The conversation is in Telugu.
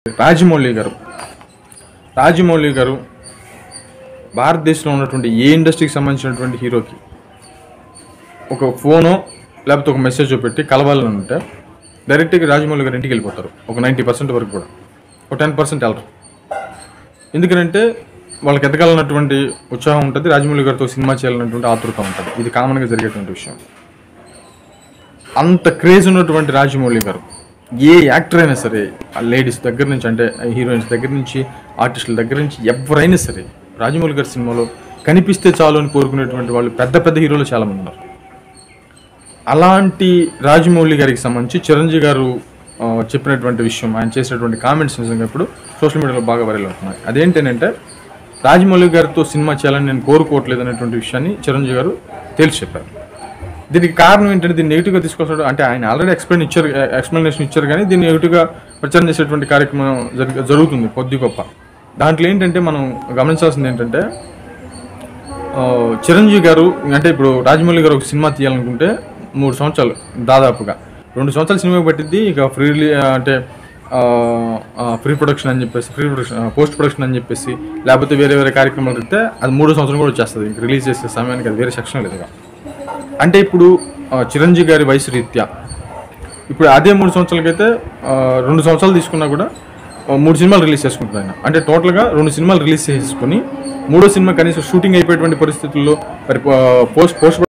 రాజమౌళి గారు రాజమౌళి గారు భారతదేశంలో ఉన్నటువంటి ఏ ఇండస్ట్రీకి సంబంధించినటువంటి హీరోకి ఒక ఫోను లేకపోతే ఒక మెసేజ్ పెట్టి కలవాలని ఉంటే డైరెక్ట్గా రాజమౌళి గారి ఇంటికి వెళ్ళిపోతారు ఒక నైంటీ పర్సెంట్ వరకు కూడా ఒక టెన్ పర్సెంట్ వెళ్ళరు ఎందుకంటే వాళ్ళకి ఎదగాలన్నటువంటి ఉత్సాహం ఉంటుంది రాజమౌళి గారితో సినిమా చేయాలన్నటువంటి ఆతృత ఉంటుంది ఇది కామన్గా జరిగేటువంటి విషయం అంత క్రేజ్ ఉన్నటువంటి రాజమౌళి గారు ఏ యాక్టర్ అయినా సరే ఆ లేడీస్ దగ్గర నుంచి అంటే హీరోయిన్స్ దగ్గర నుంచి ఆర్టిస్టుల దగ్గర నుంచి ఎవరైనా సరే రాజమౌళి గారి సినిమాలో కనిపిస్తే చాలు అని కోరుకునేటువంటి వాళ్ళు పెద్ద పెద్ద హీరోలు చాలామంది ఉన్నారు అలాంటి రాజమౌళి గారికి సంబంధించి చిరంజీవి గారు ఆ, చెప్పినటువంటి విషయం ఆయన చేసినటువంటి కామెంట్స్ నిజంగా ఇప్పుడు సోషల్ మీడియాలో బాగా వైరల్ అవుతున్నాయి అదేంటంటే రాజమౌళి గారితో సినిమా చేయాలని నేను కోరుకోవట్లేదు అనేటువంటి విషయాన్ని చిరంజీవి గారు తేల్చి చెప్పారు దీనికి కారణం ఏంటంటే దీన్ని నెగిటివ్గా తీసుకొస్తాడు అంటే ఆయన ఆల్రెడీ ఎక్స్ప్లెయిన్ ఇచ్చారు ఎక్స్ప్లెనేషన్ ఇచ్చారు కానీ దీన్ని నెగిటివ్గా ప్రచారం చేసేటువంటి కార్యక్రమం జరుగు జరుగుతుంది కొద్ది గొప్ప దాంట్లో ఏంటంటే మనం గమనించాల్సింది ఏంటంటే ఆ, చిరంజీవి గారు అంటే ఇప్పుడు రాజమౌళి గారు ఒక సినిమా తీయాలనుకుంటే మూడు సంవత్సరాలు దాదాపుగా రెండు సంవత్సరాలు సినిమా పట్టిద్ది ఇక ఫ్రీ అంటే ఫ్రీ ప్రొడక్షన్ అని చెప్పేసి ఫ్రీ ప్రొడక్షన్ పోస్ట్ ప్రొడక్షన్ అని చెప్పేసి లేకపోతే వేరే వేరే కార్యక్రమాలు పెడితే అది మూడో సంవత్సరం కూడా వచ్చేస్తుంది ఇంక రిలీజ్ చేసే సమయానికి అది వేరే సెక్షన్ లేదు ఇక. అంటే ఇప్పుడు ఆ, చిరంజీవి గారి వయసు రీత్యా ఇప్పుడు అదే మూడు సంవత్సరాలకైతే ఆ, రెండు సంవత్సరాలు తీసుకున్నా కూడా ఆ, మూడు సినిమాలు రిలీజ్ చేసుకుంటారు ఆయన అంటే టోటల్గా రెండు సినిమాలు రిలీజ్ చేసుకుని మూడో సినిమా కనీసం షూటింగ్ అయిపోయేటువంటి పరిస్థితుల్లో మరి పోస్ట్ పోస్ట్